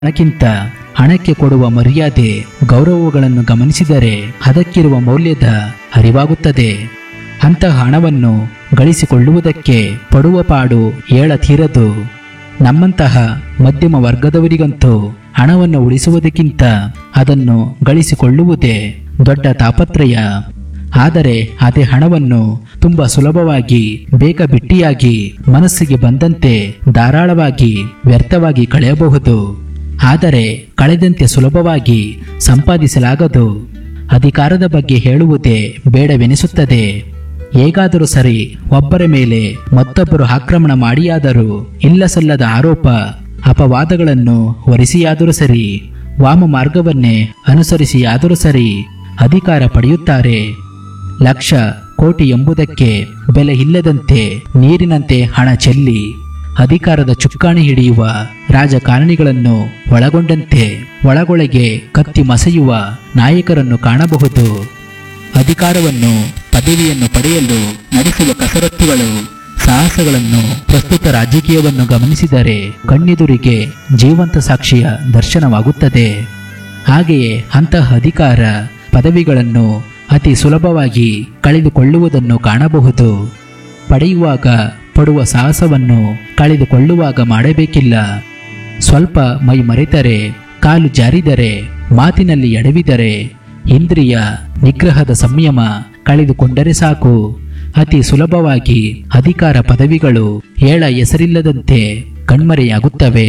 ಹಣಕ್ಕಿಂತ ಹಣಕ್ಕೆ ಕೊಡುವ ಮರ್ಯಾದೆ ಗೌರವಗಳನ್ನು ಗಮನಿಸಿದರೆ ಅದಕ್ಕಿರುವ ಮೌಲ್ಯದ ಅರಿವಾಗುತ್ತದೆ ಅಂತಹ ಹಣವನ್ನು ಗಳಿಸಿಕೊಳ್ಳುವುದಕ್ಕೆ ಪಡುವ ಪಾಡು ಏಳತೀರದು ನಮ್ಮಂತಹ ಮಧ್ಯಮ ವರ್ಗದವರಿಗಂತೂ ಹಣವನ್ನು ಉಳಿಸುವುದಕ್ಕಿಂತ ಅದನ್ನು ಗಳಿಸಿಕೊಳ್ಳುವುದೇ ದೊಡ್ಡ ತಾಪತ್ರಯ ಆದರೆ ಅದೇ ಹಣವನ್ನು ತುಂಬಾ ಸುಲಭವಾಗಿ ಬೇಕಾಬಿಟ್ಟಿಯಾಗಿ ಮನಸ್ಸಿಗೆ ಬಂದಂತೆ ಧಾರಾಳವಾಗಿ ವ್ಯರ್ಥವಾಗಿ ಕಳೆಯಬಹುದು ಆದರೆ ಕಳೆದಂತೆ ಸುಲಭವಾಗಿ ಸಂಪಾದಿಸಲಾಗದು ಅಧಿಕಾರದ ಬಗ್ಗೆ ಹೇಳುವುದೇ ಬೇಡವೆನಿಸುತ್ತದೆ ಹೇಗಾದರೂ ಸರಿ ಒಬ್ಬರ ಮೇಲೆ ಮತ್ತೊಬ್ಬರು ಆಕ್ರಮಣ ಮಾಡಿಯಾದರೂ ಇಲ್ಲ ಸಲ್ಲದ ಆರೋಪ ಅಪವಾದಗಳನ್ನು ಹೊರಿಸಿಯಾದರೂ ಸರಿ ವಾಮ ಮಾರ್ಗವನ್ನೇ ಅನುಸರಿಸಿಯಾದರೂ ಸರಿ ಅಧಿಕಾರ ಪಡೆಯುತ್ತಾರೆ ಲಕ್ಷ ಕೋಟಿ ಎಂಬುದಕ್ಕೆ ಬೆಲೆ ಇಲ್ಲದಂತೆ ನೀರಿನಂತೆ ಹಣ ಚೆಲ್ಲಿ ಅಧಿಕಾರದ ಚುಕ್ಕಾಣಿ ಹಿಡಿಯುವ ರಾಜಕಾರಣಿಗಳನ್ನು ಒಳಗೊಂಡಂತೆ ಒಳಗೊಳಗೆ ಕತ್ತಿ ಮಸೆಯುವ ನಾಯಕರನ್ನು ಕಾಣಬಹುದು ಅಧಿಕಾರವನ್ನು ಪದವಿಯನ್ನು ಪಡೆಯಲು ನಡೆಸುವ ಕಸರತ್ತುಗಳು ಸಾಹಸಗಳನ್ನು ಪ್ರಸ್ತುತ ರಾಜಕೀಯವನ್ನು ಗಮನಿಸಿದರೆ ಕಣ್ಣೆದುರಿಗೆ ಜೀವಂತ ಸಾಕ್ಷಿಯ ದರ್ಶನವಾಗುತ್ತದೆ ಹಾಗೆಯೇ ಅಂತಹ ಅಧಿಕಾರ ಪದವಿಗಳನ್ನು ಅತಿ ಸುಲಭವಾಗಿ ಕಳೆದುಕೊಳ್ಳುವುದನ್ನು ಕಾಣಬಹುದು ಪಡೆಯುವಾಗ ಪಡುವ ಸಾಹಸವನ್ನು ಕಳೆದುಕೊಳ್ಳುವಾಗ ಮಾಡಬೇಕಿಲ್ಲ ಸ್ವಲ್ಪ ಮೈ ಮರೆತರೆ ಕಾಲು ಜಾರಿದರೆ ಮಾತಿನಲ್ಲಿ ಎಡವಿದರೆ ಇಂದ್ರಿಯ ನಿಗ್ರಹದ ಸಂಯಮ ಕಳೆದುಕೊಂಡರೆ ಸಾಕು ಅತಿ ಸುಲಭವಾಗಿ ಅಧಿಕಾರ ಪದವಿಗಳು ಏಳ ಹೆಸರಿಲ್ಲದಂತೆ ಕಣ್ಮರೆಯಾಗುತ್ತವೆ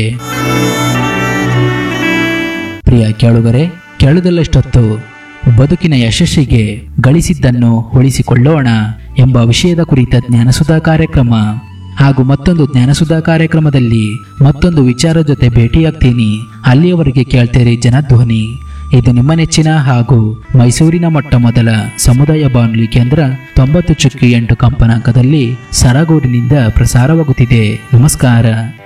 ಪ್ರಿಯ ಕೇಳುಗರೆ ಕೇಳುವುದಲ್ಲಷ್ಟೊತ್ತು ಬದುಕಿನ ಯಶಸ್ಸಿಗೆ ಗಳಿಸಿದ್ದನ್ನು ಉಳಿಸಿಕೊಳ್ಳೋಣ ಎಂಬ ವಿಷಯದ ಕುರಿತ ಜ್ಞಾನಸುಧಾ ಕಾರ್ಯಕ್ರಮ ಹಾಗೂ ಮತ್ತೊಂದು ಜ್ಞಾನಸುಧಾ ಕಾರ್ಯಕ್ರಮದಲ್ಲಿ ಮತ್ತೊಂದು ವಿಚಾರ ಜೊತೆ ಭೇಟಿಯಾಗ್ತೀನಿ ಅಲ್ಲಿಯವರೆಗೆ ಕೇಳ್ತೀರಿ ಜನಧ್ವನಿ ಇದು ನಿಮ್ಮ ನೆಚ್ಚಿನ ಹಾಗೂ ಮೈಸೂರಿನ ಮೊಟ್ಟ ಮೊದಲ ಸಮುದಾಯ ಬಾನುಲಿ ಕೇಂದ್ರ ತೊಂಬತ್ತು ಚುಕ್ಕಿ ಎಂಟು ಕಂಪನಾಂಕದಲ್ಲಿ ಸರಗೂರಿನಿಂದ ಪ್ರಸಾರವಾಗುತ್ತಿದೆ ನಮಸ್ಕಾರ